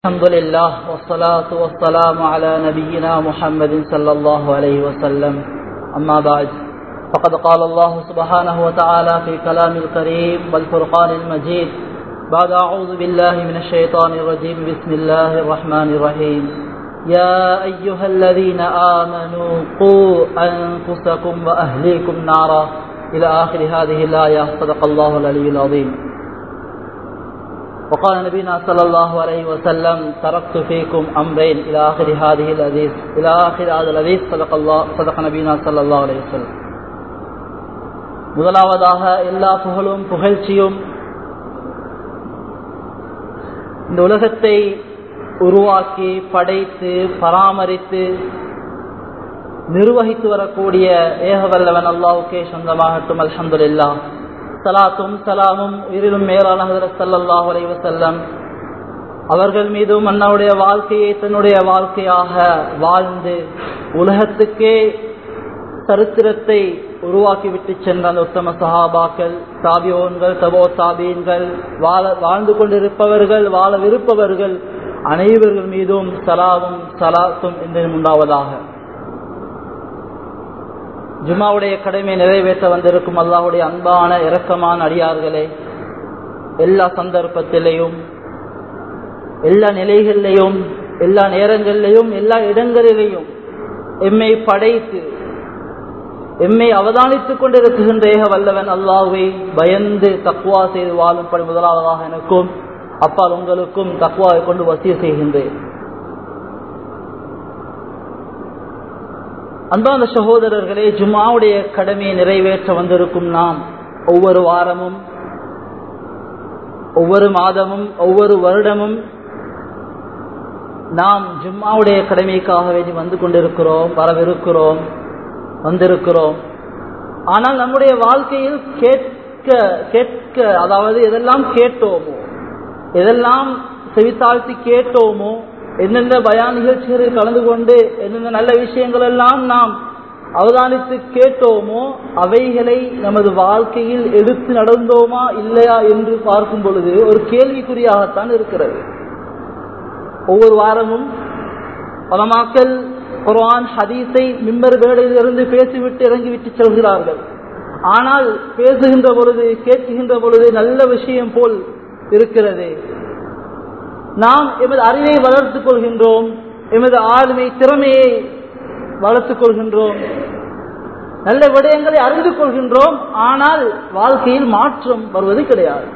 الحمد لله والصلاة والسلام على نبينا محمد صلى الله عليه وسلم أما بعد فقد قال الله سبحانه وتعالى في كلام الكريم والفرقان المجيد بعد أعوذ بالله من الشيطان الرجيم بسم الله الرحمن الرحيم يا أيها الذين آمنوا قوا أنفسكم وأهليكم نارا إلى آخر هذه الآية صدق الله العلي العظيم وقال نبينا صلى الله عليه وسلم تركت فيكم أمرين إلى آخر هذه الحديث إلى آخر هذا الحديث صدق الله صدق نبينا صلى الله عليه وسلم முதலாவதாக எல்லா புகழும் புகழ்ச்சியும் இந்த உலகத்தை உருவாக்கி படைத்து பராமரித்து நிர்வகித்து வரக்கூடிய ஏகவல்லவன் அல்லாவுக்கே சொந்தமாகட்டும் அல்ஹம்துலில்லா சலாத்தும் சலாமும் உயிரிலும் மேலான ஹதரத் சல்லல்லாஹு அலைஹி வஸல்லம் அவர்கள் மீதும் அண்ணாவுடைய வாழ்க்கையை தன்னுடைய வாழ்க்கையாக வாழ்ந்து உலகத்துக்கே சரித்திரத்தை உருவாக்கிவிட்டு சென்ற அந்த உத்தம சஹாபாக்கள் தாபியோன்கள் தபோ தாபீன்கள் வாழ வாழ்ந்து கொண்டிருப்பவர்கள் வாழவிருப்பவர்கள் அனைவர்கள் மீதும் சலாவும் சலாத்தும் என்று உண்டாவதாக ஜுமாவுடைய கடமை நிறைவேற்ற வந்திருக்கும் அல்லாஹுடைய அன்பான இரக்கமான அடியார்களே எல்லா சந்தர்ப்பத்திலையும் எல்லா நிலைகளிலையும் எல்லா நேரங்களிலையும் எல்லா இடங்களிலேயும் எம்மை படைத்து எம்மை அவதானித்துக் கொண்டிருக்கின்ற ஏக வல்லவன் அல்லாஹுவை பயந்து தக்குவா செய்து வாழும்படி முதலாவதாக எனக்கும் அப்பால் உங்களுக்கும் தக்குவாவை கொண்டு வசிய செய்கின்றேன் அன்பான சகோதரர்களே ஜுமாவுடைய கடமையை நிறைவேற்ற வந்திருக்கும் நாம் ஒவ்வொரு வாரமும் ஒவ்வொரு மாதமும் ஒவ்வொரு வருடமும் நாம் ஜும்மாவுடைய கடமைக்காக வேண்டி வந்து கொண்டிருக்கிறோம் வரவிருக்கிறோம் வந்திருக்கிறோம் ஆனால் நம்முடைய வாழ்க்கையில் கேட்க கேட்க அதாவது எதெல்லாம் கேட்டோமோ எதெல்லாம் செவித்தாழ்த்தி கேட்டோமோ எந்தெந்த பயா நிகழ்ச்சிகளில் கலந்து கொண்டு எந்தெந்த நல்ல விஷயங்கள் எல்லாம் நாம் அவதானித்து கேட்டோமோ அவைகளை நமது வாழ்க்கையில் எடுத்து நடந்தோமா இல்லையா என்று பார்க்கும் பொழுது ஒரு கேள்விக்குறியாகத்தான் இருக்கிறது ஒவ்வொரு வாரமும் பலமாக்கள் குர்ஆன் ஹதீஸை மிம்பர் வேடையிலிருந்து பேசிவிட்டு இறங்கிவிட்டு செல்கிறார்கள் ஆனால் பேசுகின்ற பொழுது கேட்கின்ற பொழுது நல்ல விஷயம் போல் இருக்கிறது நாம் எமது அறிவை வளர்த்துக் கொள்கின்றோம் எமது ஆளுமை திறமையை வளர்த்துக் கொள்கின்றோம் நல்ல விடயங்களை அறிந்து கொள்கின்றோம் ஆனால் வாழ்க்கையில் மாற்றம் வருவது கிடையாது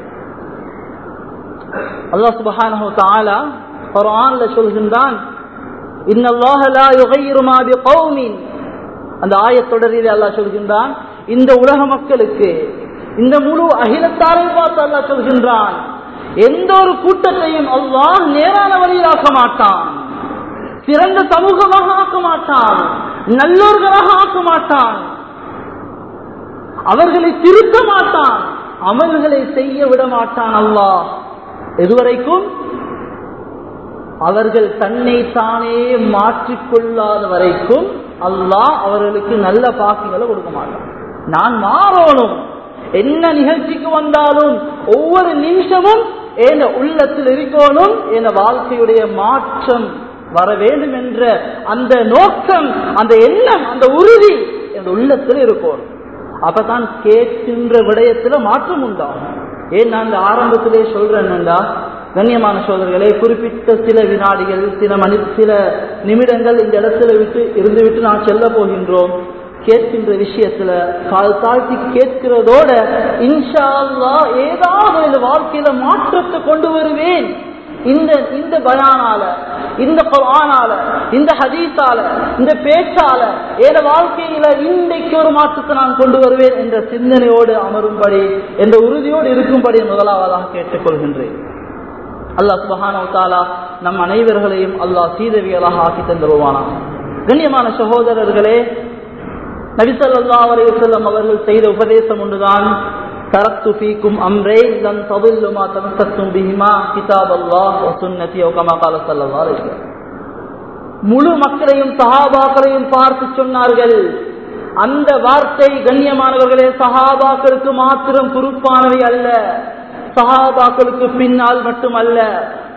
அல்லாஹ் சுபஹானஹு தஆலா குர்ஆன்ல சொல்கின்றான் இன்னல்லாஹ லா யுகையிரு மா பிகௌமின் அந்த ஆயத் தொடரில் அல்லாஹ் சொல்கின்றான் இந்த உலக மக்களுக்கு இந்த முழு அகிலத்தாரையும் பார்த்து அல்லாஹ் சொல்கின்றான் எந்த ஒரு கூட்டத்தையும் அல்லாஹ் நேரான வழியில் ஆக்க மாட்டான் சிறந்த சமூகமாக ஆக்க மாட்டான் நல்லோர்களாக ஆக்க மாட்டான் அவர்களை திருத்த மாட்டான் அமல்களை செய்ய விட மாட்டான் அல்லாஹ் எதுவரைக்கும் அவர்கள் தன்னை தானே மாற்றிக்கொள்ளாத வரைக்கும் அல்லாஹ் அவர்களுக்கு நல்ல பாக்கிகளை கொடுக்க மாட்டான் நான் மாறணும் என்ன நிகழ்ச்சிக்கு வந்தாலும் ஒவ்வொரு நிமிஷமும் என் உள்ளத்தில் இருக்கணும் என் வாழ்க்கையுடைய மாற்றம் வர வேண்டும் என்ற அந்த நோக்கம் அந்த எண்ணம் அந்த உறுதி என் உள்ளத்தில் இருக்கணும் அப்பதான் கேட்கின்ற விடயத்துல மாற்றம் உண்டாகும் ஏன் நான் இந்த ஆரம்பத்திலே சொல்றேன்டா கண்ணியமான சோதர்களே குறிப்பிட்ட சில வினாடிகள் சில மணி சில நிமிடங்கள் இந்த இடத்துல விட்டு இருந்து விட்டு நான் செல்ல போகின்றோம் கேட்கின்ற விஷயத்துல கால் தாழ்த்தி கேட்கிறதோட இன்ஷா அல்லா ஏதாவது இந்த வாழ்க்கையில மாற்றத்தை கொண்டு வருவேன் இந்த இந்த பயானால இந்த குரானால இந்த ஹதீஸால இந்த பேச்சால என் வாழ்க்கையில இன்றைக்கு ஒரு மாற்றத்தை நான் கொண்டு வருவேன் என்ற சிந்தனையோடு அமரும்படி என்ற உறுதியோடு இருக்கும்படி முதலாவதாக கேட்டுக்கொள்கின்றேன் அல்லாஹ் சுபஹானோ தாலா நம் அனைவர்களையும் அல்லாஹ் சீதவியலாக ஆக்கி தந்துருவானா கண்ணியமான சகோதரர்களே நபிசல்லா அலையுசல்லம் அவர்கள் செய்த உபதேசம் ஒன்றுதான் தரத்து ஃபீக்கும் அம்ரே லன் தவில்லுமா தமசத்தும் பிஹிமா கிதாப் அல்லாஹ் சுன்னதி கமா கால சல்லா முழு மக்களையும் சஹாபாக்களையும் பார்த்து சொன்னார்கள் அந்த வார்த்தை கண்ணியமானவர்களே சஹாபாக்களுக்கு மாத்திரம் குறிப்பானவை அல்ல சஹாபாக்களுக்கு பின்னால் மட்டுமல்ல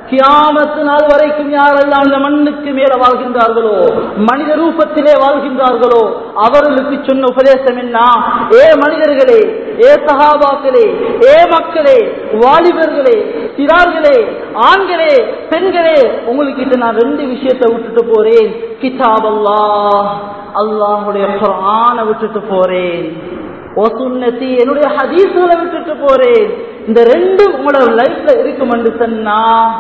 கியாமத்து நாள் வரைக்கும் யாரெல்லாம் இந்த மண்ணுக்கு மேல வாழ்கின்றார்களோ மனித ரூபத்திலே வாழ்கின்றார்களோ அவர்களுக்கு சொன்ன உபதேசம் என்ன ஏ மனிதர்களே ஏ சகாபாக்களே ஏ மக்களே வாலிபர்களே சிறார்களே ஆண்களே பெண்களே உங்களுக்கு நான் ரெண்டு விஷயத்தை விட்டுட்டு போறேன் கிதாப் அல்லாஹ் அல்லாஹுடைய குரான விட்டுட்டு போறேன் ஓ சுன்னத்தி என்னுடைய ஹதீசுகளை விட்டுட்டு போறேன் இந்த ரெண்டும் உங்களோட லைஃப்ல இருக்கும் என்று சொன்னா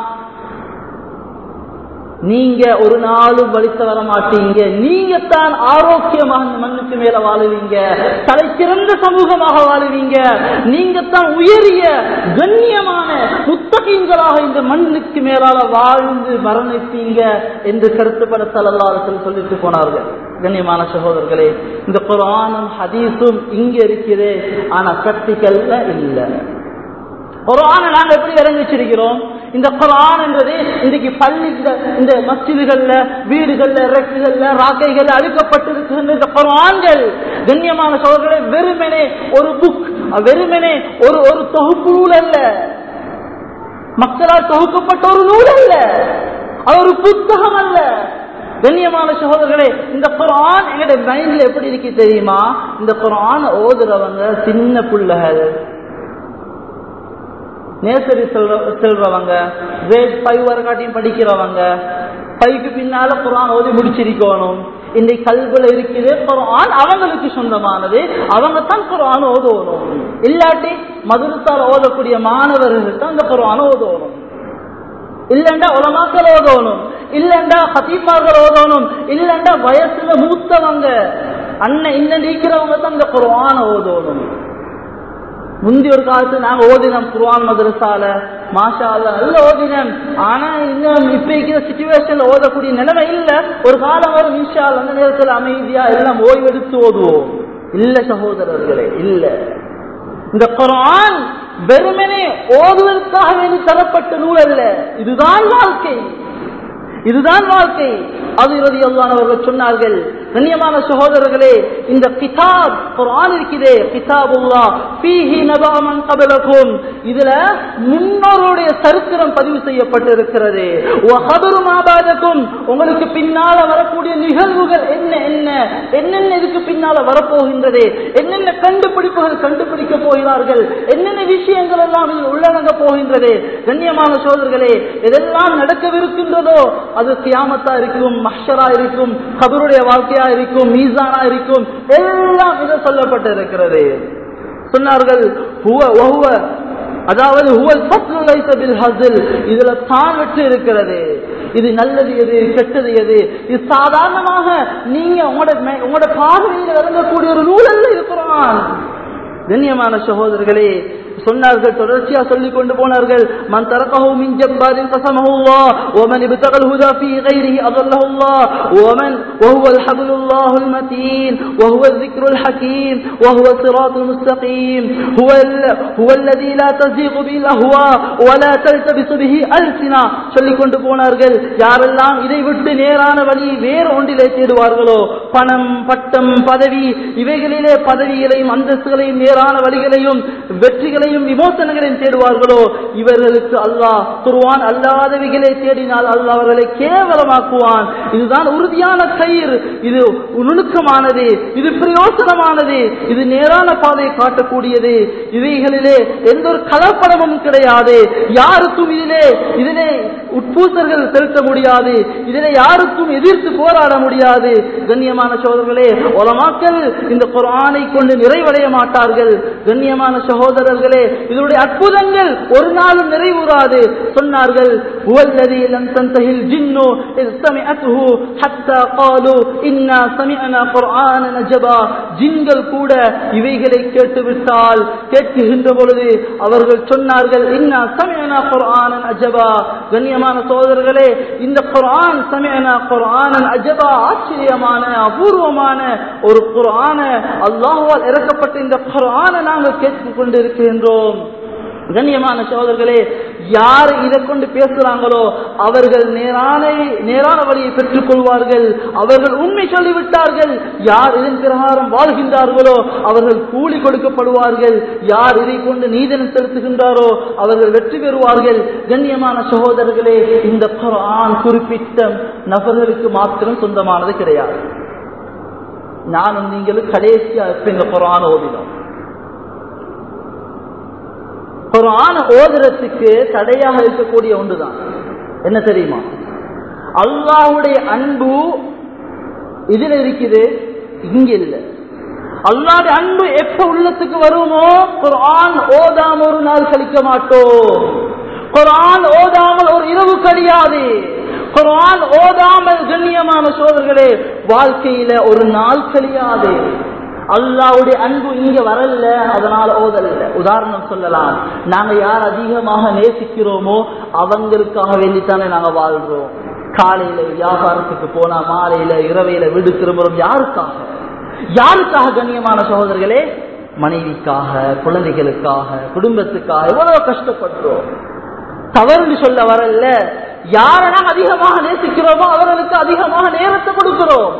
நீங்க ஒரு நாளும் வலித்து வர மாட்டீங்க நீங்க தான் ஆரோக்கியமாக இந்த மண்ணுக்கு மேல வாழுவீங்க தலை சிறந்த சமூகமாக வாழுவீங்க நீங்க தான் உயரிய கண்ணியமான புத்தகங்களாக இந்த மண்ணுக்கு மேலால வாழ்ந்து மரணிப்பீங்க என்று கருத்துப்பட தலல்லாரத்தில் சொல்லிட்டு போனார்கள் கண்ணியமான சகோதரர்களே இந்த குரானும் ஹதீஸும் இங்க இருக்குது ஆனா பிராக்டிக்கல்ல இல்லை குரானை நாங்க எப்படி இறங்கி வச்சிருக்கிறோம் இந்த குரான் என்றது இன்றைக்கு பள்ளி இந்த மஸ்ஜிதுகள்ல வீடுகள்ல ரெக்குகள்ல ராக்கைகள்ல அழுக்கப்பட்டிருக்கின்ற இந்த குரான்கள் கண்ணியமான சோழர்களே வெறுமனே ஒரு புக் வெறுமனே ஒரு ஒரு தொகுப்பு நூல் அல்ல மக்களால் தொகுக்கப்பட்ட ஒரு நூல் அல்ல அது ஒரு புத்தகம் அல்ல கண்ணியமான சகோதரர்களே இந்த குரான் எங்களுடைய மைண்ட்ல எப்படி இருக்கு தெரியுமா இந்த குரான் ஓதுறவங்க சின்ன பிள்ளைகள் நேசரி செல்ற செல்றவங்க கிரேட் ஃபைவ் வரைக்காட்டியும் படிக்கிறவங்க ஃபைவ்க்கு பின்னால குரான் ஓதி முடிச்சிருக்கணும் இந்த கல்வில இருக்குது குரான் அவங்களுக்கு சொந்தமானது அவங்க தான் குரான் ஓதணும் இல்லாட்டி மதுரத்தால் ஓதக்கூடிய மாணவர்கள் தான் இந்த குரான் ஓதணும் இல்லண்டா உலமாக்கள் ஓதணும் இல்லண்டா ஹதீமார்கள் ஓதணும் இல்லண்டா வயசுல மூத்தவங்க அண்ணன் இன்னும் நீக்கிறவங்க தான் இந்த குரான ஓதணும் முந்தி ஒரு காலத்து நாங்க ஓதினோம் குர்ஆன் மதரசால மாஷா அல்லா நல்ல ஓதினோம் ஆனா இன்னும் இப்ப இருக்கிற சுச்சுவேஷன்ல ஓதக்கூடிய நிலைமை இல்ல ஒரு காலம் வரும் இன்ஷா அல்லாஹ், அந்த நேரத்தில் அமைதியா எல்லாம் ஓய்வெடுத்து ஓதுவோம் இல்ல சகோதரர்களே இல்ல இந்த குர்ஆன் வெறுமனே ஓதுவதற்காக வேண்டி தரப்பட்ட நூல் அல்ல இதுதான் வாழ்க்கை இதுதான் வாழ்க்கை அது ரதியல்லானவர்கள் சொன்னார்கள் கண்ணியமான சகோதரர்களே இந்த கிதாப் குர்ஆன் இருக்கிறதே கிதாபுல்லா ஃபீஹி நபா மன் கபலக்கும் இதுல முன்னோருடைய சரித்திரம் பதிவு செய்யப்பட்டிருக்கிறது வ கபரு மா பாதக்கும் உங்களுக்கு பின்னால வரக்கூடிய நிகழ்வுகள் என்ன என்ன என்னென்ன இதுக்கு பின்னால வரப்போகின்றது என்னென்ன கண்டுபிடிப்புகள் கண்டுபிடிக்க போகிறார்கள் என்னென்ன விஷயங்கள் எல்லாம் இதில் உள்ளடங்க போகின்றது கண்ணியமான சோதர்களே எதெல்லாம் நடக்கவிருக்கின்றதோ அது கியாமத்தா இருக்கும் மஹ்ஷரா இருக்கும் கபருடைய வாழ்க்கையா இருக்கும் மீசானா இருக்கும் எல்லாம் இது சொல்லப்பட்டு இருக்கிறது சொன்னார்கள் ஹுவ வஹுவ அதாவது ஹுவல் ஃபஸ்லு லைஸ பில் ஹஸ்ல் இதுல தான் வெற்றி இருக்கிறது இது நல்லது எது கெட்டது எது இது சாதாரணமாக நீங்க உங்களோட மே- உங்களோட பார்வையில் விளங்கக்கூடிய ஒரு நூல் அல்ல இருக்கிறான் கண்ணியமான சகோதரர்களே சொன்னார்கள் தொடர்ச்சியா சொல்லிக் கொண்டு போனார்கள் மன் தரகஹு மின் ஜப்பாரின் கஸமஹு அல்லாஹ் ومن ابتغى الهدى في غيره اضله الله ومن وهو الحبل الله المتين وهو الذكر الحكيم وهو الصراط المستقيم هو ال... هو الذي لا تزيغ به الاهواء ولا تلتبس به السنا சொல்லிக் கொண்டு போனார்கள் யாரெல்லாம் இதை விட்டு நேரான வழி வேறு ஒன்றிலே தேடுவார்களோ பணம் பட்டம் பதவி இவைகளிலே பதவிகளையும் அந்தஸ்துகளையும் நேரான வழிகளையும் வெற்றிகளையும் விமோசனங்களையும் தேடுவார்களோ இவர்களுக்கு அல்லாஹ் குருவான் அல்லாதவைகளை தேடினால் அல்லாஹ் அவர்களை கேவலமாக்குவான் இதுதான் உறுதியான கயிறு இது நுணுக்கமானது இது பிரயோசனமானது இது நேரான பாதையை காட்டக்கூடியது இவைகளிலே எந்த ஒரு கலப்படமும் கிடையாது யாருக்கும் இதிலே இதிலே உட்பூசர்கள் செலுத்த முடியாது இதிலே யாருக்கும் எதிர்த்து போராட முடியாது கண்ணியமான சகோதரர்களே உலமாக்கள் இந்த குர்ஆனை கொண்டு நிறைவடைய மாட்டார்கள் கண்ணியமான சகோதரர்களே இதனுடைய அற்புதங்கள் ஒரு நாளும் நிறைவுறாது சொன்னார்கள் "ஹுவல்லதீ லம் தன்தஹில் ஜின்னு இஸ் சமிஅத்ஹு ஹத்தா قالوا இன்னா சமிஅனா குர்ஆனன் அஜபா ஜின்கள் கூட இவைகளை கேட்டுவிட்டால் கேட்கின்ற பொழுது அவர்கள் சொன்னார்கள் இன்னா சமிஅனா குர்ஆனன் அஜபா கண்ணியமான சகோதரர்களே இந்த குர்ஆன் சமிஅனா குர்ஆனன் அஜபா ஆச்சரியமான அபூர்வமான ஒரு குர்ஆன அல்லாஹ்வால் இறக்கப்பட்ட இந்த குர்ஆனை நாங்கள் கேட்டுக் கொண்டிருக்கின்றோம் கண்ணியமான சகோதரர்களே யார் இதை கொண்டு பேசுறாங்களோ அவர்கள் நேரான நேரான வழியை பெற்றுக் கொள்வார்கள் அவர்கள் உண்மை சொல்லிவிட்டார்கள் யார் இதன் பிரகாரம் வாழ்கின்றார்களோ அவர்கள் கூலி கொடுக்கப்படுவார்கள் யார் இதை கொண்டு நீதனம் செலுத்துகின்றாரோ அவர்கள் வெற்றி பெறுவார்கள் கண்ணியமான சகோதரர்களே இந்த குர்ஆன் குறிப்பிட்ட நபர்களுக்கு மாத்திரம் சொந்தமானது கிடையாது நானும் நீங்களும் கடைசியா இப்ப இந்த குரான் ஓதினோம் குரான் ஓதுறதுக்கு தடையாக இருக்கக்கூடிய ஒன்றுதான் என்ன தெரியுமா அல்லாஹ்வுடைய அன்பு இதுல இருக்குது இங்க இல்ல அல்லாஹ்வுடைய அன்பு எப்ப உள்ளத்துக்கு வருமோ குர்ஆன் ஓதாம ஒரு நாள் கழிக்க மாட்டோம் குர்ஆன் ஓதாமல் ஒரு இரவு கழியாது குர்ஆன் ஓதாமல் கண்ணியமான சோதர்களே வாழ்க்கையில ஒரு நாள் கழியாது அல்லாவுடைய அன்பு இங்க வரல அதனால ஓதல்ல உதாரணம் சொல்லலாம் நாங்க யார் அதிகமாக நேசிக்கிறோமோ அவங்களுக்காக வேண்டித்தானே நாங்க வாழ்றோம் காலையில வியாபாரத்துக்கு போனா மாலையில இரவையில வீடு திரும்புறோம் யாருக்காக யாருக்காக கண்ணியமான சகோதரர்களே மனைவிக்காக குழந்தைகளுக்காக குடும்பத்துக்காக எவ்வளவு கஷ்டப்படுறோம் தவறுன்னு சொல்ல வரல யாரை நாம் அதிகமாக நேசிக்கிறோமோ அவர்களுக்கு அதிகமாக நேரத்தை கொடுக்கிறோம்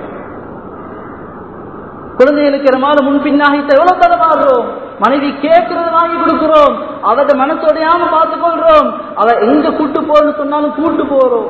குழந்தைகளுக்கு நம்மால முன்பின்னாக எவ்வளவு தடமாறுறோம் மனைவி கேட்கறது வாங்கி கொடுக்கிறோம் அவட மனசோடையாம பார்த்துக் கொள்றோம் அவ எங்க கூட்டு போறன்னு சொன்னாலும் கூட்டு போறோம்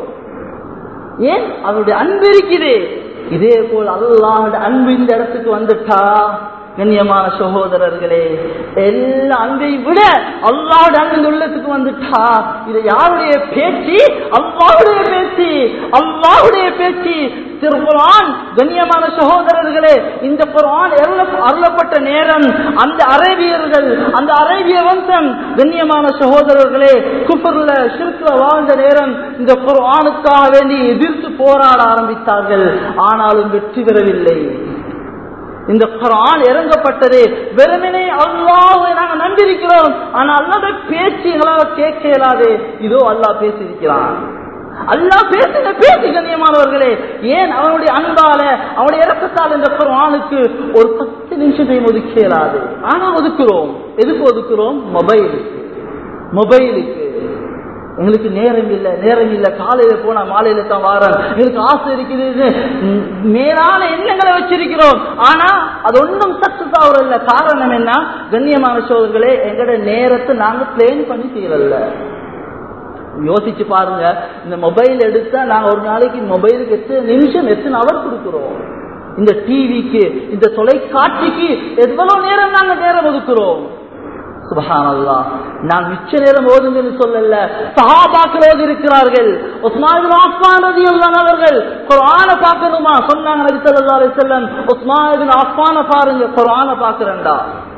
ஏன் அவருடைய அன்பு இருக்குது இதே போல் அல்லாஹோட அன்பு இந்த இடத்துக்கு வந்துட்டா கண்ணியமான சகோதரர்களே எல்லா அன்பை விட அல்லாவோட அன்பு இந்த உள்ளத்துக்கு வந்துட்டா இது யாருடைய பேச்சு அல்லாவுடைய பேச்சு அல்லாவுடைய பேச்சு திருக்குரான் கண்ணியமான சகோதரர்களே இந்த குரான் அருளப்பட்ட நேரம் அந்த அரேபியர்கள் அந்த அரேபிய வம்சம் கண்ணியமான சகோதரர்களே குஃபர்ல ஷிர்க்ல வாழ்ந்த நேரம் இந்த குரானுக்காக வேண்டி எதிர்த்து போராட ஆரம்பித்தார்கள் ஆனாலும் வெற்றி பெறவில்லை இந்த குரான் இறங்கப்பட்டது வெறுமனே அல்லாஹை நாங்க நம்பியிருக்கிறோம் ஆனா அல்லாத பேச்சு எங்களால் கேட்க இயலாது இதோ அல்லாஹ் பேசியிருக்கிறான் அல்லாஹ் பேசின பேச்சு கண்ணியமானவர்களே ஏன் அவனுடைய அன்பால அவனுடைய இறக்கத்தால் இந்த குரானுக்கு ஒரு பத்து நிமிஷத்தையும் ஒதுக்க இயலாது ஆனா ஒதுக்குறோம் எதுக்கு ஒதுக்குறோம் மொபைலுக்கு மொபைலுக்கு எங்களுக்கு நேரம் இல்லை நேரம் இல்லை காலையில போனா மாலையில தான் வாரம் எங்களுக்கு ஆசை இருக்குது மேலான எண்ணங்களை வச்சிருக்கிறோம் ஆனா அது ஒன்றும் சக்சஸ் ஆகுறதில்ல காரணம் என்ன கண்ணியமான சோதர்களே எங்களோட நேரத்தை நாங்க பிளேன் பண்ணி செய்யறதில்ல யோசிச்சு பாருங்க இந்த மொபைல் எடுத்தா நாங்க ஒரு நாளைக்கு மொபைலுக்கு எத்தனை நிமிஷம் எத்தனை அவர் கொடுக்கிறோம் இந்த டிவிக்கு இந்த தொலைக்காட்சிக்கு எவ்வளவு நேரம் நாங்க நேரம் ஒதுக்குறோம் சுபஹானல்லா நான் மிச்ச நேரம் ஓதுங்கன்னு சொல்லல சஹாபாக்கள் ஓதி இருக்கிறார்கள் உஸ்மான் ஆஃபான் ரதியுல்லான் அவர்கள் குர்ஆனை பார்க்கணுமா சொன்னாங்க நபி ஸல்லல்லாஹு அலைஹி வஸல்லம் உஸ்மான் ஆஃபான பாருங்க குர்ஆனை பார்க்கறேன்டா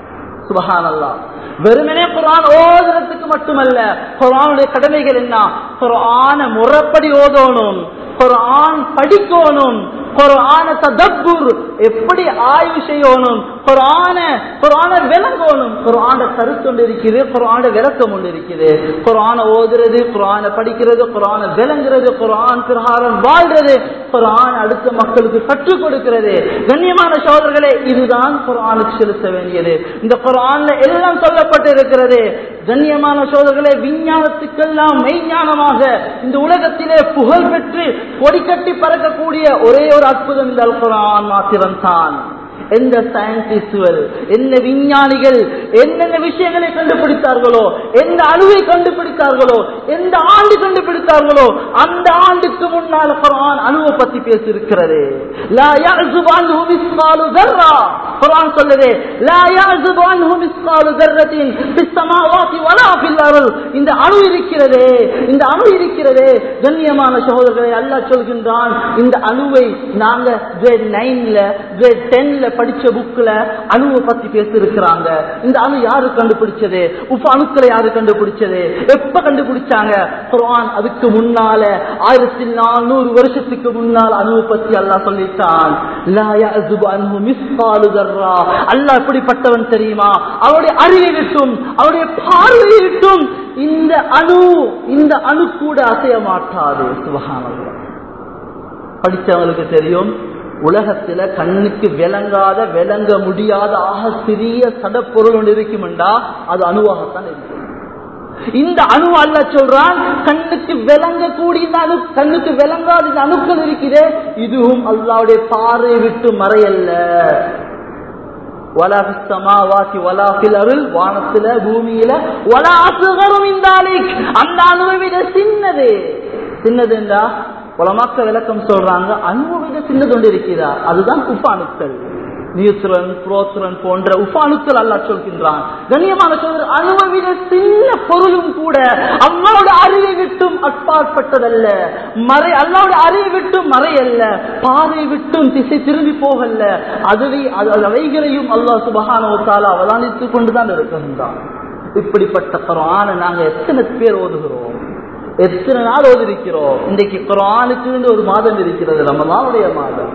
சுபஹானல்லா வெறுமனே குரான் ஓதுறதுக்கு மட்டுமல்ல குரானுடைய கடமைகள் என்ன குரான முறைப்படி ஓதணும் குரான் படிக்கணும் குரான ததப்புர் எப்படி ஆய்வு செய்யணும் குரான குரான விளங்கணும் குரான கருத்து ஒன்று இருக்குது குரான விளக்கம் ஒன்று இருக்குது குரான ஓதுறது குரான படிக்கிறது குரான விளங்குறது குரான் பிரகாரம் வாழ்றது குரான் அடுத்த மக்களுக்கு கற்றுக் கொடுக்கிறது கண்ணியமான சோதர்களே இதுதான் குரானுக்கு செலுத்த வேண்டியது இந்த குரான்ல எல்லாம் சொல்லப்பட்டு இருக்கிறது கண்ணியமான சோதர்களே விஞ்ஞானத்துக்கெல்லாம் மெய்ஞானமாக இந்த உலகத்திலே புகழ் பெற்று கொடிக்கட்டி பறக்கக்கூடிய ஒரே ஒரு அற்புதம் இந்த குரான் மாத்திரம் தான் எந்த சயின்டிஸ்டுகள் என்ன விஞ்ஞானிகள் என்னென்ன விஷயங்களை கண்டுபிடித்தார்களோ எந்த அணுவை கண்டுபிடித்தார்களோ எந்த ஆண்டு கண்டுபிடித்தார்களோ அந்த ஆண்டுக்கு முன்னால் குரான் அணுவை பத்தி பேசியிருக்கிறது லா يعزب عنه مثقال ذرة குரான் சொல்லுது லா يعزب عنه مثقال ذرة في السماوات ولا في الأرض இந்த அணு இருக்கிறதே இந்த அணு இருக்கிறதே கண்ணியமான சகோதரர்களை அல்லாஹ் சொல்கின்றான் இந்த அணுவை நாங்க கிரேட் நைன்ல கிரேட் டென்ல படிச்ச புக்ல அணுவை பத்தி பேசியிருக்கிறாங்க இந்த அணு யாரு கண்டுபிடிச்சது உப்ப அணுக்களை யாரு கண்டுபிடிச்சது எப்ப கண்டுபிடிச்சாங்க குர்ஆன் அதுக்கு முன்னால ஆயிரத்தி நானூறு வருஷத்துக்கு முன்னால் அணுவை பத்தி அல்லாஹ் சொல்லிட்டான் லா யஅஸுபு அன்ஹு மிஸ்காலு தர்ரா அல்லாஹ் எப்படிப்பட்டவன் தெரியுமா அவருடைய அறிவை விட்டும் அவருடைய பார்வையை விட்டும் இந்த அணு இந்த அணு கூட அசைய மாட்டாது சுபஹானல்லாஹ் படிச்சவங்களுக்கு தெரியும் உலகத்துல கண்ணுக்கு விளங்காத விளங்க முடியாத ஆக சிறிய சடப்பொருள் ஒன்று இருக்குமெண்டா அது அணுவாகத்தான் இருக்கும் இந்த அணு அல்ல சொல்றான் கண்ணுக்கு விளங்கக்கூடிய இந்த அணு கண்ணுக்கு விளங்காத இந்த அணுக்கள் இருக்கிறே இதுவும் அல்லாவுடைய பார்வை விட்டு மறையல்ல வலா ஃபிஸ் சமாவாத்தி வலா ஃபில் அருள் வானத்துல பூமியில வலா அசுகரும் இந்த அலைக் அந்த அணுவை விட சின்னது சின்னது என்றா உலமாக்க விளக்கம் சொல்றாங்க அணுவை விட சின்னது ஒன்று இருக்கிறா அதுதான் உப்பாணுக்கள் நியூத்ரன் புரோத்ரன் போன்ற உபாணுக்கள் அல்லா சொல்கின்றான் கண்ணியமான சொல்ற அணுவை விட சின்ன பொருளும் கூட அல்லாவோட அறிவை விட்டும் அப்பாற்பட்டதல்ல மறை அல்லாவோட அறிவை விட்டும் மறையல்ல பாதை விட்டும் திசை திரும்பி போகல்ல அதுவே அது அவைகளையும் அல்லாஹ் சுபகானவத்தால அவதானித்துக் கொண்டுதான் இருக்கின்றான் இப்படிப்பட்ட குரானை நாங்க எத்தனை பேர் ஓதுகிறோம் எத்தனை நாள் ஓதிருக்கிறோம் இன்றைக்கு குரானுக்கு ஒரு மாதம் இருக்கிறது ரமலானுடைய மாதம்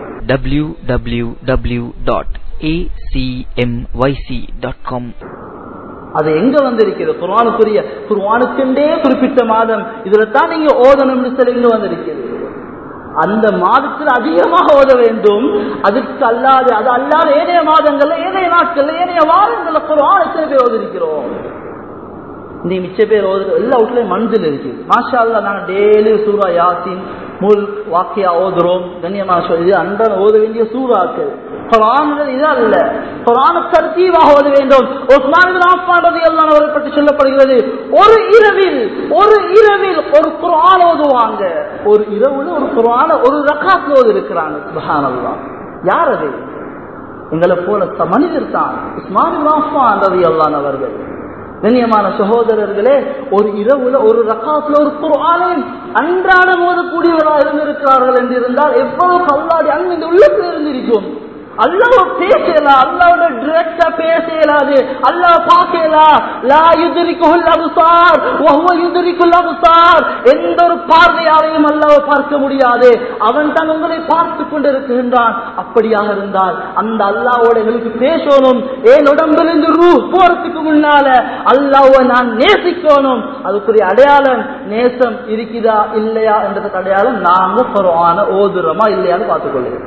www.acmyc.com அது எங்க வந்திருக்கிறது குர்ஆனுக்குரிய குர்ஆனுக்கென்றே குறிப்பிட்ட மாதம் இதுல தான் நீங்க ஓதணும்னு சொல்லி இங்க வந்திருக்கிறது அந்த மாதத்தில் அதிகமாக ஓத வேண்டும் அதுக்கு அல்லாது அது அல்லாத ஏனைய மாதங்கள்ல ஏனைய நாட்கள்ல ஏனைய வாரங்கள்ல குர்ஆன் எத்தனை பேர் ஓதிருக்கிறோம் இந்த மிச்ச பேர் ஓதுற எல்லா வீட்லயும் மஞ்சள் இருக்குது மாஷா அல்லா நாங்க டெய்லி சூரா யாசின் முல் வாக்கியா ஓதுறோம் கண்ணியமா சொல்லி அன்றாட ஓத வேண்டிய சூறாக்கள் குரான்கள் இது அல்ல குரான தர்த்தீவாக ஓத வேண்டும் உஸ்மான் பின் அஃபான் ரலியல்லாஹு அன்ஹு அவரை பற்றி சொல்லப்படுகிறது ஒரு இரவில் ஒரு இரவில் ஒரு குர்ஆன் ஓதுவாங்க ஒரு இரவுல ஒரு குர்ஆன ஒரு ரகாத்ல ஓதி இருக்கிறாங்க சுப்ஹானல்லாஹ் யார் அது எங்களை போல த- மனிதர் தான் உஸ்மான் பின் அஃபான் ரலியல்லாஹு அன்ஹு அவர்கள் கண்ணியமான சகோதரர்களே ஒரு இரவுல ஒரு ரக்காத்துல ஒரு குர்ஆனை அன்றாடம் ஓதக்கூடியவராக இருந்திருக்கிறார்கள் என்று இருந்தால் எவ்வளவு கல்லாடி அங்கு இந்த உள்ளத்தில் இருந்திருக்கும் அல்லாஹ் பேசலாம் அல்லாவோட டிரெக்டா பேச இயலாது அல்லாஹ் பார்க்கலாம் லா யுதரிக்குல் அபுசார் வஹுவ யுதரிக்குல் அபுசார் எந்த ஒரு பார்வையாலையும் அல்லாஹ் பார்க்க முடியாது அவன் தான் உங்களை பார்த்து கொண்டிருக்கின்றான் அப்படியாக இருந்தால் அந்த அல்லாவோட எங்களுக்கு பேசணும் ஏன் உடம்பிலிருந்து ரூ போறதுக்கு முன்னால அல்லாஹ்வை நான் நேசிக்கணும் அதுக்குரிய அடையாளம் நேசம் இருக்குதா இல்லையா என்றதுக்கு அடையாளம் நாங்க குர்ஆனை ஓதுறோமா இல்லையான்னு பார்த்துக்கொள்ளுங்க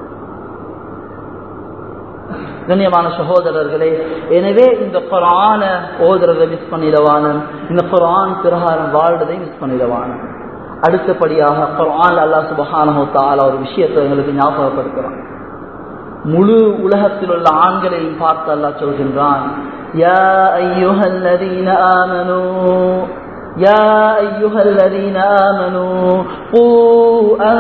கண்ணியமான சகோதரர்களே எனவே இந்த குரான ஓதுறதை மிஸ் பண்ணிடவான இந்த குரான் பிரகாரம் வாழ்றதை மிஸ் பண்ணிடவான அடுத்தபடியாக குரான் அல்லாஹ் சுபஹானஹு தஆலா ஒரு விஷயத்தை எங்களுக்கு ஞாபகப்படுத்துறான் முழு உலகத்தில் உள்ள ஆண்களையும் பார்த்து அல்லாஹ் சொல்கின்றான் யா ஐயுஹல்லதீன ஆமனூ يا أيها الذين آمنوا قوا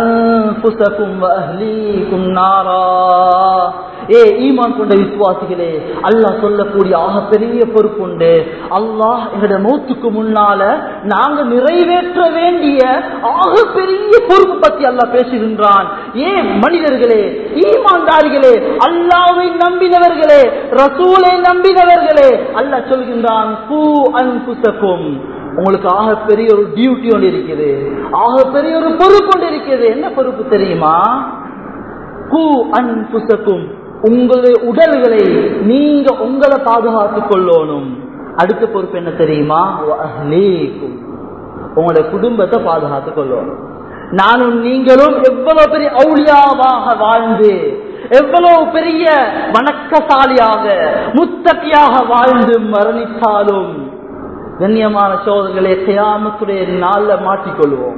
أنفسكم وأهليكم نارا ஏ ஈமான் கொண்ட விசுவாசிகளே அல்லாஹ் சொல்லக்கூடிய ஆக பெரிய பொறுப்புண்டு அல்லாஹ் எங்களுடைய மௌத்துக்கு முன்னால நாங்க நிறைவேற்ற வேண்டிய ஆக பெரிய பொறுப்பு பத்தி அல்லாஹ் பேசுகின்றான் ஏன் மனிதர்களே ஈமான்தாரிகளே அல்லாவை நம்பினவர்களே ரசூலை நம்பினவர்களே அல்லாஹ் சொல்கின்றான் பூ அன்புசக்கும் உங்களுக்கு ஆக பெரிய ஒரு டியூட்டி ஒன்று இருக்குது ஆக பெரிய ஒரு பொறுப்பு ஒன்று இருக்குது என்ன பொறுப்பு தெரியுமா கு அன்புசக்கும் உங்களுடைய உடல்களை நீங்க உங்களை பாதுகாத்துக் கொள்ளணும் அடுத்த பொறுப்பு என்ன தெரியுமா வ அஹ்லீக்கும். உங்களுடைய குடும்பத்தை பாதுகாத்துக் கொள்ளணும் நானும் நீங்களும் எவ்வளவு பெரிய அவுளியாவாக வாழ்ந்து எவ்வளவு பெரிய வணக்கசாலியாக முத்தகியாக வாழ்ந்து மரணித்தாலும் கண்ணியமான சோதர்களே கியாமத்துடைய நாள்ல மாட்டிக்கொள்வோம்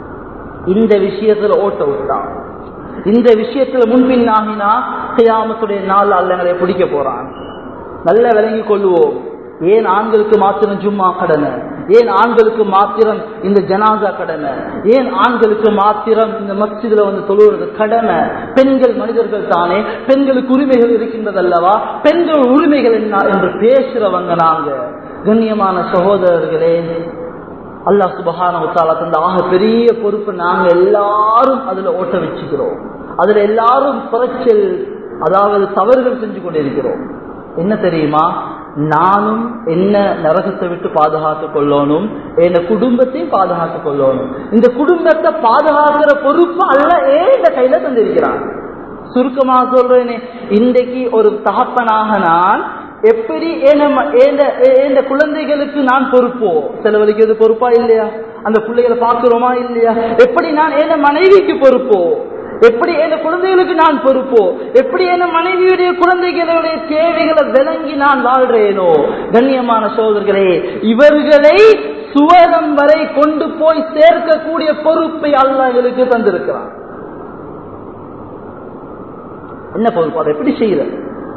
இந்த விஷயத்துல ஓட்ட விட்டான் இந்த விஷயத்துல முன்பின் ஆகினா கியாமத்துடைய நாள் அல்லங்களை பிடிக்க போறான் நல்ல விளங்கி கொள்ளுவோம் ஏன் ஆண்களுக்கு மாத்திரம் ஜும்மா கடமை ஏன் ஆண்களுக்கு மாத்திரம் இந்த ஜனாசா கடமை ஏன் ஆண்களுக்கு மாத்திரம் இந்த மஸ்ஜிதுல வந்து தொழுவது கடமை பெண்கள் மனிதர்கள் தானே பெண்களுக்கு உரிமைகள் இருக்கின்றது அல்லவா பெண்கள் உரிமைகள் என்ன என்று பேசுறவங்க நாங்க கண்ணியமான சகோதரர்களே அல்லாஹ் சுபஹான தந்த ஆக பெரிய பொறுப்பு நாங்க எல்லாரும் அதுல ஓட்ட வச்சுக்கிறோம் அதுல எல்லாரும் குறைச்சல் அதாவது தவறுகள் செஞ்சு கொண்டிருக்கிறோம் என்ன தெரியுமா நானும் என்ன நரகத்தை விட்டு பாதுகாத்துக் கொள்ளணும் என் குடும்பத்தையும் பாதுகாத்துக் கொள்ளணும் இந்த குடும்பத்தை பாதுகாக்கிற பொறுப்பு அல்ல ஏன் இந்த கையில தந்திருக்கிறான் சுருக்கமாக சொல்றேனே இன்றைக்கு ஒரு தகப்பனாக நான் எப்படி எந்த குழந்தைகளுக்கு நான் பொறுப்போ செலவழிக்கிறது பொறுப்பா இல்லையா அந்த பிள்ளைகளை பார்க்கிறோமா இல்லையா எப்படி நான் என் மனைவிக்கு பொறுப்போ எப்படி என் குழந்தைகளுக்கு நான் பொறுப்போ எப்படி என் மனைவியுடைய குழந்தைகளுடைய தேவைகளை விளங்கி நான் வாழ்றேனோ கண்ணியமான சோதர்களே இவர்களை சுவரம் வரை கொண்டு போய் சேர்க்கக்கூடிய பொறுப்பை அல்லாஹ் எங்களுக்கு தந்திருக்கிறான் என்ன பொறுப்பு அதை எப்படி செய்யறது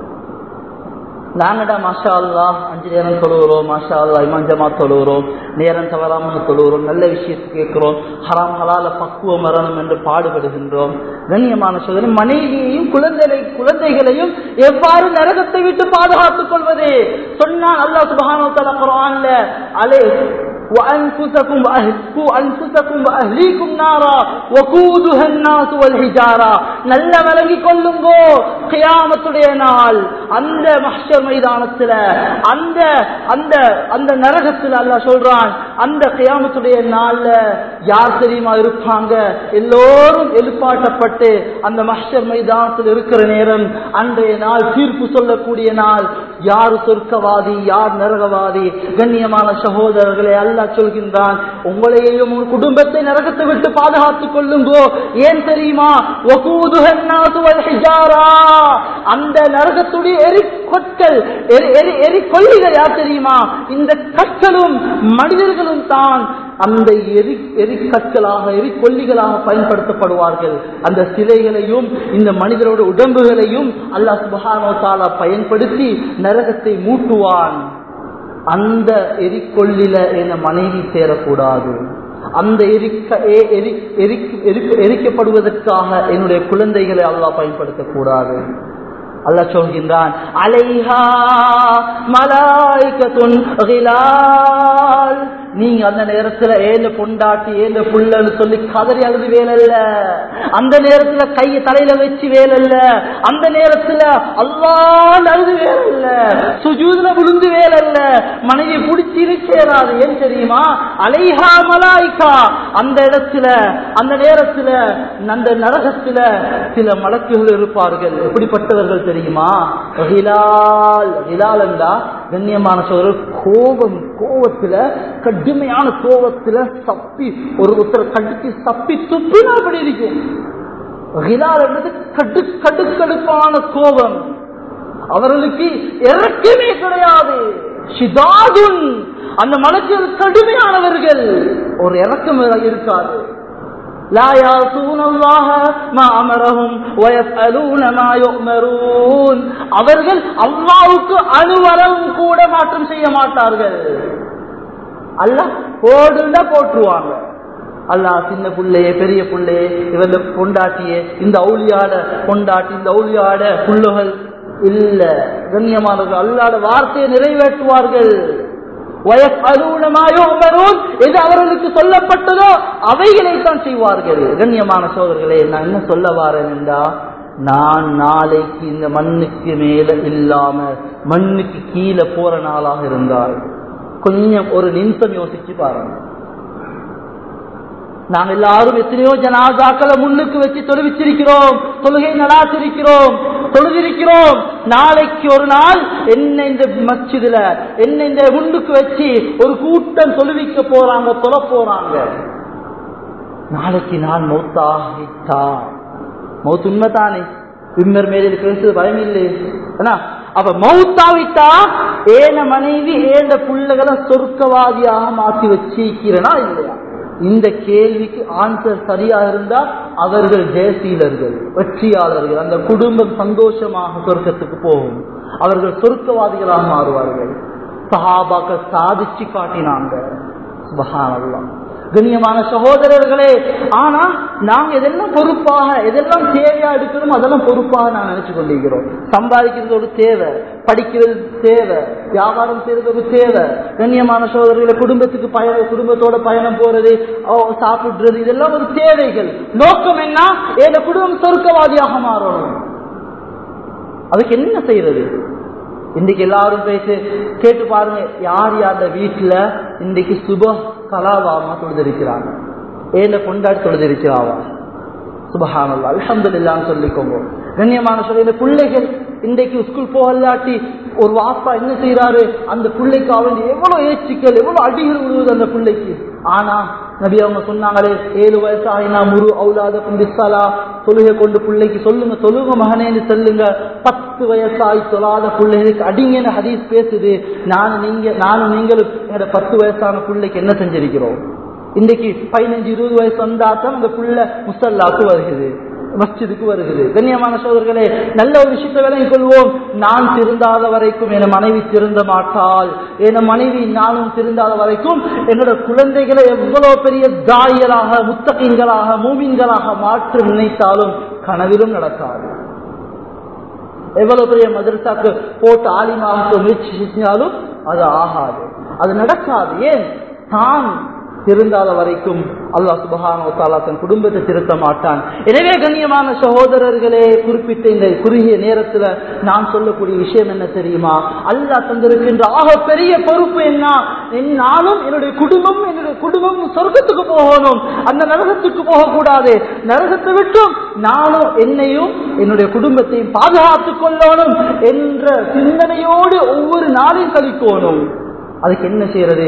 நாங்கடா மாஷா அல்லா அஞ்சு நேரம் தொழுகிறோம் மாஷா அல்லா இமான் ஜமா தொழுகிறோம் நேரம் தவறாமல் தொழுகிறோம் நல்ல விஷயத்தை கேட்கிறோம் ஹராம் ஹலால பக்குவம் வரணும் என்று பாடுபடுகின்றோம் கண்ணியமான சோதனை மனைவியையும் குழந்தை குழந்தைகளையும் எவ்வாறு நரகத்தை விட்டு பாதுகாத்துக் கொள்வது சொன்னான் அல்லாஹ் சுபஹானு தஆலா குர்ஆன்ல அலை وأنفسكم وأهلكم أنفسكم وأهليكم نارا وقودها الناس والحجارة நல்ல விளங்கி கொள்ளுங்கோ கியாமத்துடைய நாள் அந்த மஹ்ஷர் மைதானத்துல அந்த அந்த அந்த நரகத்துல அல்லாஹ் சொல்றான் அந்த கியாமத்துடைய நாள்ல யார் தெரியுமா இருப்பாங்க எல்லோரும் எழுப்பாட்டப்பட்டு அந்த மஹ்ஷர் மைதானத்தில் இருக்கிற நேரம் அன்றைய நாள் தீர்ப்பு சொல்லக்கூடிய நாள் யார் சொர்க்கவாதி யார் நரகவாதி கண்ணியமான சகோதரர்களை அல்லாஹ் சொல்கின்றான் உங்களையும் உங்கள் குடும்பத்தை நரகத்தை விட்டு பாதுகாத்துக் கொள்ளுங்கோ ஏன் தெரியுமா வகூதுஹ الناس والحجارة. அந்த நரகத்துடைய எரிக்கொட்கள் எரி எரி எரிக்கொல்லிகள் யார் தெரியுமா இந்த கற்களும் மனிதர்களும் தான் அந்த எரி எரிக்கற்களாக எரிக்கொல்லிகளாக பயன்படுத்தப்படுவார்கள் அந்த சிலைகளையும் இந்த மனிதரோட உடம்புகளையும் அல்லாஹ் சுபஹானோ தாலா பயன்படுத்தி நரகத்தை மூட்டுவான் அந்த எரிக்கொள்ளில என மனைவி சேரக்கூடாது அந்த எரிக்க எ- எரி- எரிக்க- எரிக்க- எரிக்கப்படுவதற்காக என்னுடைய குழந்தைகளை அல்லாஹ் பயன்படுத்தக்கூடாது அல்லாஹ் சொல்கின்றான் அலைஹா மலாய்கத்துன் கிலால் நீங்க அந்த நேரத்துல ஏந்த பொண்டாட்டி ஏந்த புள்ளன்னு சொல்லி கதறி அழுது வேலல்ல அந்த நேரத்துல கையை தலையில வச்சு வேலல்ல அந்த நேரத்துல அல்லாஹ் அழுது வேலல்ல சுஜூதுல விழுந்து வேலல்ல மனைவி பிடிச்சி இருக்கேறாது ஏன் தெரியுமா அலைஹா மலாய்கா அந்த இடத்துல அந்த நேரத்துல அந்த நரகத்துல சில மலக்குகள் இருப்பார்கள் எப்படிப்பட்டவர்கள் தெரியுமா ஹிலால் ஹிலால் என்றா கண்ணியமான சோதரர் கோபம் கோபத்துல கடுமையான கோபத்துல சப்பி ஒரு ஒருத்தர் கடிச்சு சப்பி துப்பினா அப்படி இருக்கும் ஹிலால் என்பது கடு கடுக்கடுப்பான கோபம் அவர்களுக்கு இறக்கமே கிடையாது ஷிதாதுன் அந்த மனசில் கடுமையானவர்கள் ஒரு இறக்கம் இருக்காது لا يعصون الله ما أمرهم ويفعلون ما يؤمرون அவர்கள் அல்லாஹ்வுக்கு அணுவளவும் கூட மாற்றம் செய்ய மாட்டார்கள் அல்லாஹ் போடுன்னா போட்டுருவாங்க அல்லாஹ் சின்ன புள்ளையே பெரிய புள்ளையே இவங்க பொண்டாட்டியே இந்த அவுளியாட பொண்டாட்டி இந்த அவுளியாட புள்ளுகள் இல்ல கண்ணியமானவர்கள் அல்லாட வார்த்தையை நிறைவேற்றுவார்கள் வயஃபலூன மா யுஅமரூன். எது அவர்களுக்கு சொல்லப்பட்டதோ அவைகளைத்தான் செய்வார்கள் கண்ணியமான சோதர்களே நான் என்ன சொல்ல வாரேன் என்றா நான் நாளைக்கு இந்த மண்ணுக்கு மேல இல்லாம மண்ணுக்கு கீழே போற நாளாக இருந்தால் கொஞ்சம் ஒரு நிமிஷம் யோசிச்சு பாருங்க நாங்க எல்லாரும் எத்தனையோ ஜனாதாக்களை முன்னுக்கு வச்சு தொழுவிச்சிருக்கிறோம் தொழுகை நடாத்திருக்கிறோம் தொழுதிருக்கிறோம் நாளைக்கு ஒரு நாள் என்ன இந்த மச்சிதுல என்ன இந்த முன்னுக்கு வச்சு ஒரு கூட்டம் தொழுவிக்க போறாங்க தொலை போறாங்க நாளைக்கு நான் மௌத்தாகிட்டா மௌத் உண்மைதானே விம்மர் மேலே பேசுறது பயம் இல்லை ஏன்னா அப்ப மௌத்தாவிட்டா ஏன மனைவி ஏண்ட புள்ளைகளை சொர்க்கவாதியாக மாத்தி வச்சிருக்கிறனா இல்லையா இந்த கேள்விக்கு ஆன்சர் சரியா இருந்தா அவர்கள் ஜெயசீலர்கள் வெற்றியாளர்கள் அந்த குடும்பம் சந்தோஷமாக சொர்க்கத்துக்கு போகும் அவர்கள் சொர்க்கவாதிகளாக மாறுவார்கள் சஹாபாக்கள் சாதிச்சு காட்டினாங்க சுபஹானல்லாஹ் கண்ணியமான சகோதரர்களே ஆனா நாங்க எதெல்லாம் பொறுப்பாக எதெல்லாம் தேவையா எடுக்கணும் அதெல்லாம் பொறுப்பாக நான் நினைச்சு கொண்டிருக்கிறோம் சம்பாதிக்கிறது ஒரு தேவை படிக்கிறது தேவை வியாபாரம் செய்யறது ஒரு தேவை கண்ணியமான சகோதரர்களை குடும்பத்துக்கு பயணம் குடும்பத்தோட பயணம் போறது ஓ, சாப்பிடுறது இதெல்லாம் ஒரு தேவைகள் நோக்கம் என்ன என் குடும்பம் சொர்க்கவாதியாக மாறணும் அதுக்கு என்ன செய்யறது இன்னைக்கு எல்லாரும் பேசி கேட்டு பாருங்க யார் யார் வீட்டுல இன்னைக்கு சுப கலாவாமா தொழுதிருக்கிறாங்க ஏன கொண்டாடி தொழுதிருக்கிறாவா சுபஹானல்லா அல்ஹம்துலில்லான்னு சொல்லிக்கோங்க கண்ணியமான சொல்லி இந்த பிள்ளைகள் இன்றைக்கு ஸ்கூல் போகலாட்டி ஒரு வாப்பா என்ன செய்யறாரு அந்த பிள்ளைக்கு அவன் எவ்வளவு ஏச்சுக்கள் எவ்வளவு அடிகள் விழுவுது அந்த பிள்ளைக்கு ஆனா நபி அவங்க சொன்னாங்களே ஏழு வயசு ஆயினா முரு அவுலாத குந்திஸ்தலா தொழுகை கொண்டு பிள்ளைக்கு சொல்லுங்க தொழுக மகனேன்னு சொல்லுங்க பத்து வயசாய் தொழாத பிள்ளைகளுக்கு அடிங்கன்னு ஹதீஸ் பேசுது நானும் நீங்க நானும் நீங்களும் எங்களோட பத்து வயசான பிள்ளைக்கு என்ன செஞ்சிருக்கிறோம் இன்னைக்கு பதினஞ்சு இருபது வயசு வந்தா தான் அந்த புள்ள முசல்லாக்கு வருகிறது மஸ்ஜிதுக்கு வருகிறது கண்ணியமான சோதர்களே நல்ல ஒரு விஷயத்தை விளங்கிக் கொள்வோம் நான் திருந்தாத வரைக்கும் என் மனைவி திருந்த மாட்டாள் என் மனைவி நானும் திருந்தாத வரைக்கும் என்னோட குழந்தைகளை எவ்வளவு பெரிய தாயலாக முத்தகங்களாக மூமின்களாக மாற்ற நினைத்தாலும் கனவிலும் நடக்காது எவ்வளவு பெரிய மதரசாக்கு போட்டு ஆலிமாக முயற்சி செஞ்சாலும் அது ஆகாது அது நடக்காது ஏன் தான் திருந்தாத வரைக்கும் அல்லாஹ் சுபஹானோ தாலா தன் குடும்பத்தை திருத்த மாட்டான் எனவே கண்ணியமான சகோதரர்களே குறிப்பிட்ட இந்த குறுகிய நேரத்துல நான் சொல்லக்கூடிய விஷயம் என்ன தெரியுமா அல்லாஹ் தந்திருக்கின்ற ஆக பெரிய பொறுப்பு என்ன என் நானும் என்னுடைய குடும்பம் என்னுடைய குடும்பம் சொர்க்கத்துக்கு போகணும் அந்த நரகத்துக்கு போகக்கூடாது நரகத்தை விட்டும் நானும் என்னையும் என்னுடைய குடும்பத்தையும் பாதுகாத்துக் கொள்ளணும் என்ற சிந்தனையோடு ஒவ்வொரு நாளையும் கழிக்கணும் அதுக்கு என்ன செய்யறது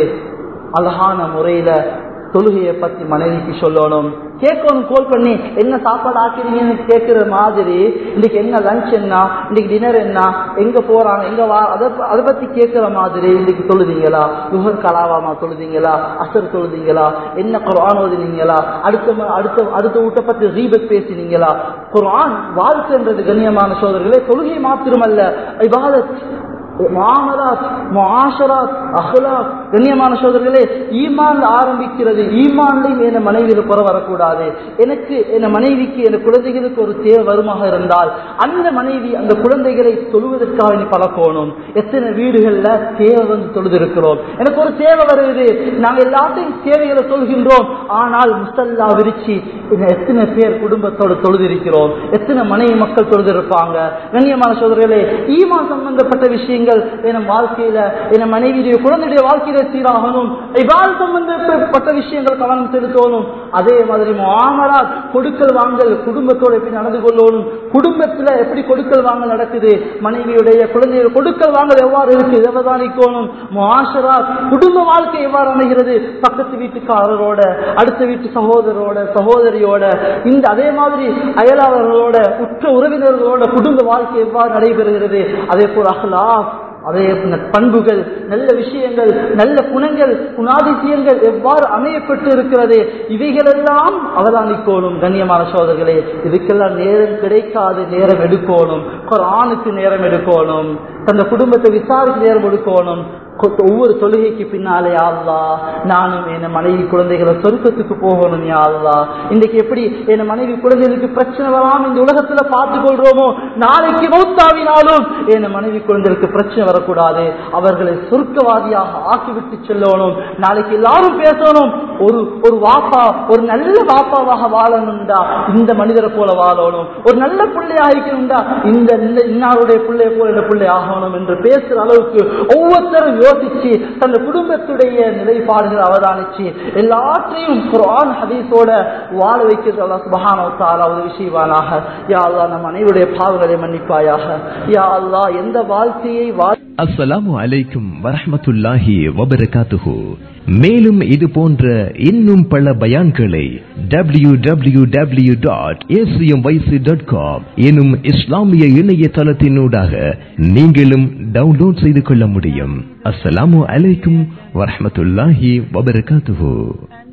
அழகான முறையில தொழுகையை பத்தி மனைவிக்கு சொல்லணும் கேட்கணும் கோல் பண்ணி என்ன சாப்பாடு ஆக்கிறீங்கன்னு கேட்கிற மாதிரி இன்னைக்கு என்ன லஞ்ச் என்ன இன்னைக்கு டின்னர் என்ன எங்க போறாங்க எங்க வா அதை ப- அதை பத்தி கேட்கிற மாதிரி இன்னைக்கு தொழுதீங்களா லுகர் கலாவாமா தொழுதீங்களா அசர் தொழுதீங்களா என்ன குர்ஆன் ஓதுனீங்களா அடுத்த ம- அடுத்த அடுத்த வீட்டை பத்தி ரீபத் பேசினீங்களா குர்ஆன் வாழ்க்கைன்றது கண்ணியமான சோதர்களே தொழுகை மாத்திரமல்ல இபாதத் முஆமலாத் முஆஷராத் அஹ்லாக் கண்ணியமான சோதர்களே ஈமான் ஆரம்பிக்கிறது ஈமான்லையும் என் மனைவியில குறை வரக்கூடாது எனக்கு என் மனைவிக்கு என் குழந்தைகளுக்கு ஒரு தேவை வருமாக இருந்தால் அந்த மனைவி அந்த குழந்தைகளை தொழுவதற்காக நீ பழக்கணும் எத்தனை வீடுகள்ல தேவை வந்து தொழுதிருக்கிறோம் எனக்கு ஒரு தேவை வருது நாங்க எல்லாத்தையும் தேவைகளை சொல்கின்றோம் ஆனால் முசல்லா விரிச்சு இன்னும் எத்தனை பேர் குடும்பத்தோடு தொழுதிருக்கிறோம் எத்தனை மனைவி மக்கள் தொழுதிருப்பாங்க கண்ணியமான சோதர்களே ஈமான் சம்பந்தப்பட்ட விஷயங்கள் என் வாழ்க்கையில என் மனைவியுடைய குழந்தையுடைய வாழ்க்கையில சீராகணும் இவால் சம்பந்தப்பட்ட விஷயங்கள் கவனம் செலுத்தணும் அதே மாதிரி மாமராத் கொடுக்கல் வாங்கல் குடும்பத்தோட எப்படி நடந்து கொள்ளணும் குடும்பத்துல எப்படி கொடுக்கல் வாங்கல் நடக்குது மனைவியுடைய குழந்தையுடைய கொடுக்கல் வாங்கல் எவ்வாறு இருக்கு இதை அவதானிக்கணும் முஆஷராத் குடும்ப வாழ்க்கை எவ்வாறு அமைகிறது பக்கத்து வீட்டுக்காரரோட அடுத்த வீட்டு சகோதரோட சகோதரியோட இந்த அதே மாதிரி அயலாளர்களோட உற்ற உறவினர்களோட குடும்ப வாழ்க்கை எவ்வாறு நடைபெறுகிறது அதே போல் அஹ்லாக் அதே பண்புகள் நல்ல விஷயங்கள் நல்ல குணங்கள் குணாதிசயங்கள் எவ்வாறு அமையப்பட்டு இருக்கிறது இவைகளெல்லாம் அவதானிக்கணும் கண்ணியமான சோதர்களே இதுக்கெல்லாம் நேரம் கிடைக்காது நேரம் எடுக்கணும் குரானுக்கு நேரம் எடுக்கணும் தந்த குடும்பத்தை விசாரித்து நேரம் எடுக்கணும் கொ- ஒவ்வொரு தொழுகைக்கு பின்னாலே யா அல்லாஹ் நானும் என் மனைவி குழந்தைகளை சொருக்கத்துக்கு போகணும் யா அல்லாஹ் இன்றைக்கு எப்படி என் மனைவி குழந்தைகளுக்கு பிரச்சனை வராம இந்த உலகத்துல பார்த்து கொள்றோமோ நாளைக்கு மௌத்தாவினாலும் என் மனைவி குழந்தைகளுக்கு பிரச்சனை வரக்கூடாது அவர்களை சொர்க்கவாதியாக ஆக்கிவிட்டு செல்லணும் நாளைக்கு எல்லாரும் பேசணும் ஒரு ஒரு வாப்பா ஒரு நல்ல வாப்பாவாக வாழணும்டா இந்த மனிதரை போல வாழணும் ஒரு நல்ல பிள்ளையா இருக்கணும்டா இந்த இந்த இன்னாருடைய பிள்ளைய போல இந்த பிள்ளை ஆகணும் என்று பேசுற அளவுக்கு ஒவ்வொருத்தரும் யோசிச்சு தன் குடும்பத்துடைய நிலைப்பாடுகள் அவதானிச்சு எல்லாற்றையும் குர்ஆன் ஹதீஸோட வாழ வைக்கிறது அல்லாஹ் சுப்ஹானஹு வ தஆலா உதவி செய்வானாக யா அல்லாஹ் நம் அனைவருடைய பாவங்களை மன்னிப்பாயாக யா அல்லாஹ் எந்த வாழ்க்கையை வாழ் அஸ்ஸலாமு அலைக்கும் வரஹ்மத்துல்லாஹி வபரகாத்துஹு மேலும் இது போன்ற இன்னும் பல பயான்களை W W W dot dot com எனும் இஸ்லாமிய இணையதளத்தினூடாக நீங்களும் டவுன்லோட் செய்து கொள்ள முடியும் அஸ்ஸலாமு அலைக்கும் வரஹ்மத்துல்லாஹி வபரகாத்துஹு